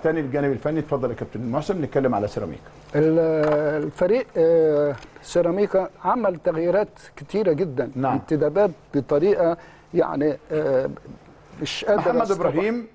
تاني الجانب الفني اتفضل يا كابتن محسن نتكلم على سيراميكا ال- الفريق آه، سيراميكا عمل تغييرات كتيره جدا نعم. انتدابات بطريقه يعني آه، مش قادر محمد أستوعب. ابراهيم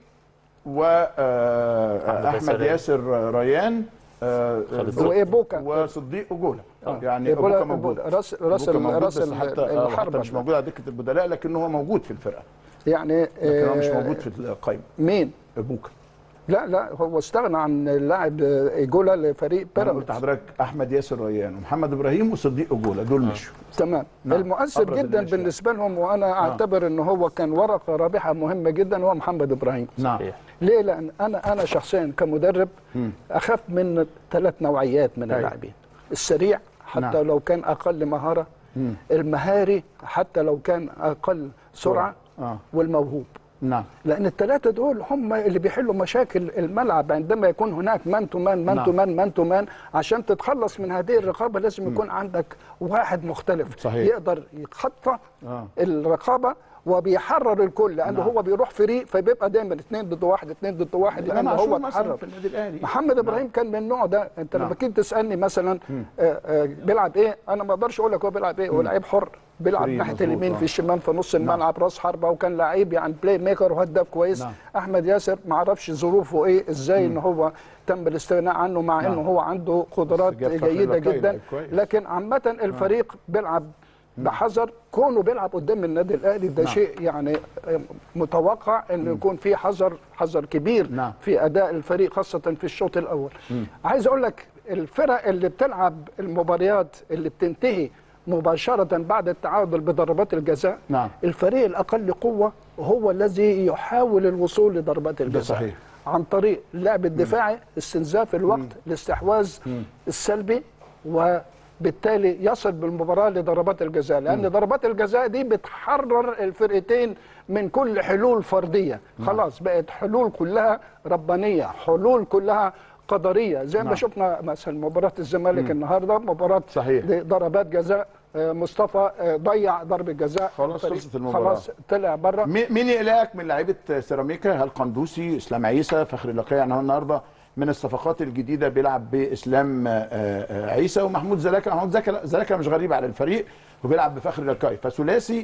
واحمد ياسر ياسر ريان آه، خالد ضد- وإيبوكا. وصديق اجولا آه. يعني إيبولا- ابوكا موجود إيبولا. راس راس إيبوكا موجود راس بس حتى آه، حتى الحرب مش موجود على دكه البدلاء لكن هو موجود في الفرقه يعني لكن هو مش آه، موجود في القائمه مين؟ ابوكا لا لا هو استغنى عن اللاعب آه، ايجولا لفريق انا قلت بيراميدز لحضرتك احمد ياسر ريان ومحمد ابراهيم وصديق اجولا دول مشوا تمام نعم. المؤثر أبرز جدا الأشياء. بالنسبه لهم وانا اعتبر ان هو كان ورقه رابحه مهمه جدا هو محمد ابراهيم نعم صحيح. ليه؟ لان انا انا شخصيا كمدرب اخاف من ثلاث نوعيات من أيوة. اللاعبين السريع حتى نعم. لو كان اقل مهاره المهاري حتى لو كان اقل سرعه آه. والموهوب نعم لان الثلاثه دول هم اللي بيحلوا مشاكل الملعب عندما يكون هناك مان تو مان مان تو نعم. مان مان تو مان عشان تتخلص من هذه الرقابه لازم يكون عندك واحد مختلف صحيح. يقدر يتخطى آه. الرقابه وبيحرر الكل لانه نعم. هو بيروح فريق فبيبقى دايما اثنين ضد واحد اثنين ضد واحد إمام لانه عاشور هو مثلا اتحرر في النادي الاهلي محمد ابراهيم كان من النوع ده انت نعم. لما كنت تسالني مثلا آه، آه، بيلعب ايه انا ما اقدرش اقول لك هو بيلعب ايه هو لعيب حر بيلعب فري ناحيه مظبوط، اليمين آه. في الشمال في نص الملعب راس حربه وكان لعيب يعني بلاي ميكر وهداف كويس نعم. احمد ياسر ما اعرفش ظروفه ايه ازاي ان هو تم الاستغناء عنه مع نعم. انه هو عنده قدرات بس جاب فخر جيده لقاي جدا لعيب كويس. لكن عامه الفريق بيلعب بحذر كونه بيلعب قدام النادي الاهلي ده نعم. شيء يعني آه، متوقع انه يكون في حذر حذر كبير نعم. في اداء الفريق خاصه في الشوط الاول عايز اقول لك الفرق اللي بتلعب المباريات اللي بتنتهي مباشره بعد التعادل بضربات الجزاء نعم. الفريق الاقل قوه هو الذي يحاول الوصول لضربات الجزاء صحيح. عن طريق اللعب الدفاعي استنزاف الوقت الاستحواذ السلبي وبالتالي يصل بالمباراه لضربات الجزاء لان ضربات الجزاء دي بتحرر الفرقتين من كل حلول فرديه خلاص بقت حلول كلها ربانيه حلول كلها قدريه زي ما نعم. شفنا مثلا مباراه الزمالك النهارده مباراه صحيح. ضربات جزاء آه، مصطفى آه، ضيع ضربه جزاء خلاص الفريق خلصت المباراة. خلاص طلع بره مي- مين يقلقك من لعيبه سيراميكا هل قندوسي اسلام عيسى فخري لقاي يعني هو النهارده من الصفقات الجديده بيلعب باسلام آه، آه، عيسى ومحمود زلاكا محمود زلاكا زلاكا مش غريب على الفريق وبيلعب بفخري لقاي فثلاثي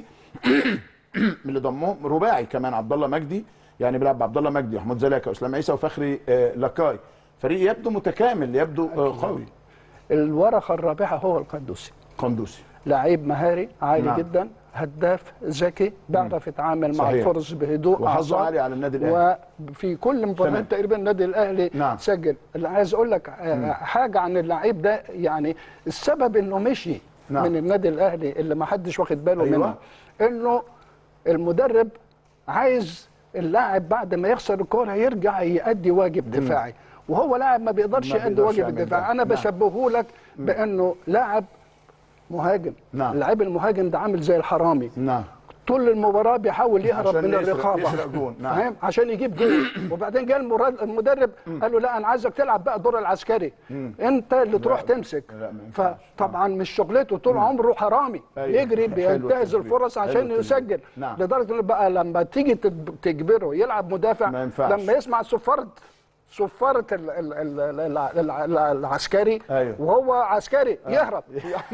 من اللي ضمهم رباعي كمان عبد الله مجدي يعني بيلعب بعبد الله مجدي ومحمود زلاكا واسلام عيسى وفخري آه، لقاي فريق يبدو متكامل يبدو آه، قوي الورقه الرابحه هو القندوسي قندوسي لعيب مهاري عالي نعم. نعم. جدا هداف ذكي بيعرف يتعامل مع صحيح. الفرص بهدوء وحظه أعصاب. عالي على النادي الأهلي. وفي كل مباراه تمام. تقريبا النادي الاهلي نعم. سجل اللي عايز اقول لك آه، حاجه عن اللعيب ده يعني السبب انه مشي نعم. من النادي الاهلي اللي ما حدش واخد باله أيوة. منه انه المدرب عايز اللاعب بعد ما يخسر الكوره يرجع يؤدي واجب دفاعي وهو لاعب ما بيقدرش ما يؤدي بيقدرش واجب يعمل الدفاع ده. انا نعم. بشبهه لك بانه لاعب مهاجم نعم. اللاعب المهاجم ده عامل زي الحرامي نعم طول المباراه بيحاول يهرب عشان من يسرق- الرقابه يسرق جون، نعم. فاهم عشان يجيب جول وبعدين جاء المراد- المدرب قال له لا انا عايزك تلعب بقى دور العسكري انت اللي تروح تمسك لا، ما ينفعش. فطبعا مش شغلته طول عمره حرامي أيوة. يجري حلو بينتهز التشبيه. الفرص حلو عشان التشبيه. يسجل نعم. لدرجه انه بقى لما تيجي تج- تجبره يلعب مدافع ما ينفعش. لما يسمع صفاره صفاره ال- ال- ال- ال- ال- العسكري أيوة. وهو عسكري يهرب